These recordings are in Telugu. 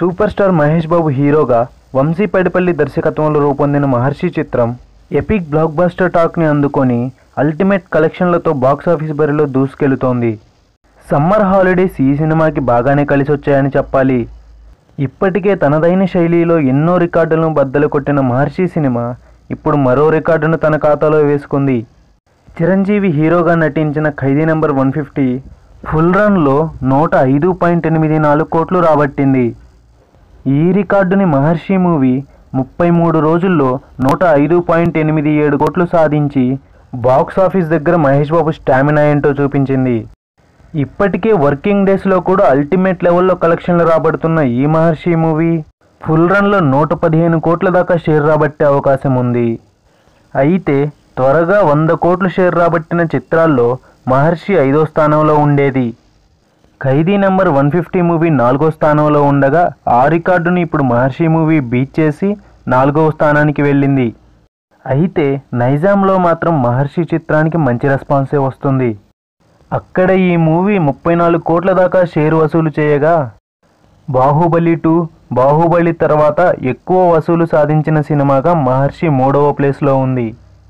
సూపర్ స్టార్ మహేష్ బాబు హీరోగా వంశీ పడిపల్లి దర్శకత్వంలో రూపొందిన మహర్షి చిత్రం ఎపిక్ బ్లాక్ బస్టర్ టాక్ని అందుకొని అల్టిమేట్ కలెక్షన్లతో బాక్సాఫీస్ బరిలో దూసుకెళుతోంది సమ్మర్ హాలిడేస్ ఈ సినిమాకి బాగానే కలిసి వచ్చాయని చెప్పాలి ఇప్పటికే తనదైన శైలిలో ఎన్నో రికార్డులను బద్దలు కొట్టిన మహర్షి సినిమా ఇప్పుడు మరో రికార్డును తన ఖాతాలో వేసుకుంది చిరంజీవి హీరోగా నటించిన Khaidi number one fifty full రన్లో నూట ఐదు పాయింట్ ఎనిమిది నాలుగు కోట్లు రాబట్టింది ఈ రికార్డుని మహర్షి మూవీ ముప్పై మూడు రోజుల్లో నూట ఐదు పాయింట్ ఎనిమిది ఏడు కోట్లు సాధించి బాక్స్ ఆఫీస్ దగ్గర మహేష్ బాబు స్టామినా ఏంటో చూపించింది ఇప్పటికే వర్కింగ్ డేస్లో కూడా అల్టిమేట్ లెవెల్లో కలెక్షన్లు రాబడుతున్న ఈ మహర్షి మూవీ ఫుల్ రన్లో నూట పదిహేను కోట్ల దాకా షేర్ రాబట్టే అవకాశం ఉంది అయితే త్వరగా వంద కోట్లు షేర్ రాబట్టిన చిత్రాల్లో మహర్షి ఐదో స్థానంలో ఉండేది Khaidi number one fifty movie నాలుగో స్థానంలో ఉండగా ఆ రికార్డుని ఇప్పుడు మహర్షి మూవీ బీట్ చేసి నాలుగవ స్థానానికి వెళ్ళింది అయితే నైజాంలో మాత్రం మహర్షి చిత్రానికి మంచి రెస్పాన్సే వస్తుంది అక్కడ ఈ మూవీ ముప్పై నాలుగు కోట్ల దాకా షేర్ వసూలు చేయగా బాహుబలి టూ బాహుబలి తర్వాత ఎక్కువ వసూలు సాధించిన సినిమాగా మహర్షి మూడవ ప్లేస్లో ఉంది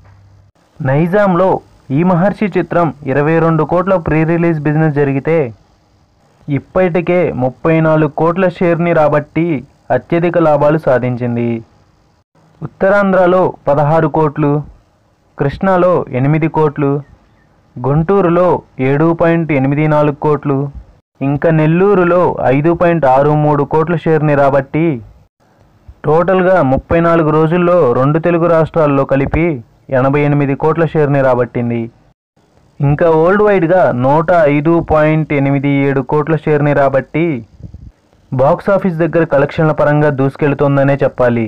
నైజాంలో ఈ మహర్షి చిత్రం ఇరవై రెండు కోట్ల ప్రీ రిలీజ్ బిజినెస్ జరిగితే ఇప్పటికే ముప్పై నాలుగు కోట్ల షేర్ని రాబట్టి అత్యధిక లాభాలు సాధించింది ఉత్తరాంధ్రలో పదహారు కోట్లు కృష్ణాలో ఎనిమిది కోట్లు గుంటూరులో ఏడు పాయింట్ ఎనిమిది నాలుగు కోట్లు ఇంకా నెల్లూరులో ఐదు పాయింట్ ఆరు మూడు కోట్ల షేర్ని రాబట్టి టోటల్గా ముప్పై నాలుగు రోజుల్లో రెండు తెలుగు రాష్ట్రాల్లో కలిపి ఎనభై ఎనిమిది కోట్ల షేర్ని రాబట్టింది ఇంకా వరల్డ్ వైడ్గా నూట ఐదు పాయింట్ ఎనిమిది ఏడు కోట్ల షేర్ని రాబట్టి బాక్స్ ఆఫీస్ దగ్గర కలెక్షన్ల పరంగా దూసుకెళ్తోందనే చెప్పాలి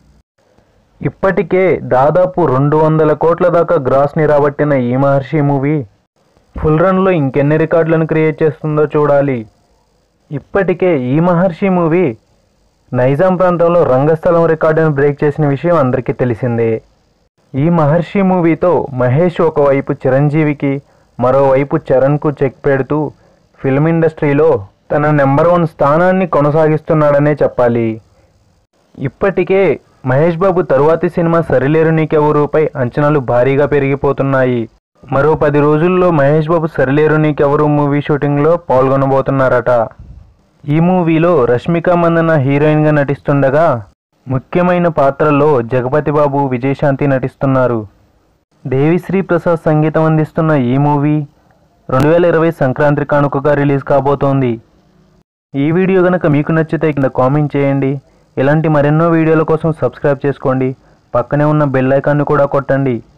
ఇప్పటికే దాదాపు రెండు వందల కోట్ల దాకా గ్రాస్ని రాబట్టిన ఈ మహర్షి మూవీ ఫుల్ రన్లో ఇంకెన్ని రికార్డులను క్రియేట్ చేస్తుందో చూడాలి ఇప్పటికే ఈ మహర్షి మూవీ నైజాం ప్రాంతంలో రంగస్థలం రికార్డును బ్రేక్ చేసిన విషయం అందరికీ తెలిసిందే ఈ మహర్షి మూవీతో మహేష్ ఒకవైపు చిరంజీవికి మరోవైపు చరణ్కు చెక్ పెడుతూ ఫిల్మ్ ఇండస్ట్రీలో తన నెంబర్ వన్ స్థానాన్ని కొనసాగిస్తున్నాడనే చెప్పాలి ఇప్పటికే మహేష్ బాబు తరువాతి సినిమా సరిలేరు నీకెవరుపై అంచనాలు భారీగా పెరిగిపోతున్నాయి మరో పది రోజుల్లో మహేష్ బాబు సరిలేరు నీకెవరు మూవీ షూటింగ్లో పాల్గొనబోతున్నారట ఈ మూవీలో రష్మిక మందన హీరోయిన్గా నటిస్తుండగా ముఖ్యమైన పాత్రల్లో జగపతి బాబు విజయశాంతి నటిస్తున్నారు దేవిశ్రీ ప్రసాద్ సంగీతం అందిస్తున్న ఈ మూవీ రెండు వేల ఇరవై సంక్రాంతి కానుకగా రిలీజ్ కాబోతోంది ఈ వీడియో కనుక మీకు నచ్చితే కింద కామెంట్ చేయండి ఇలాంటి మరెన్నో వీడియోల కోసం సబ్స్క్రైబ్ చేసుకోండి పక్కనే ఉన్న బెల్ ఐకాన్ని కూడా కొట్టండి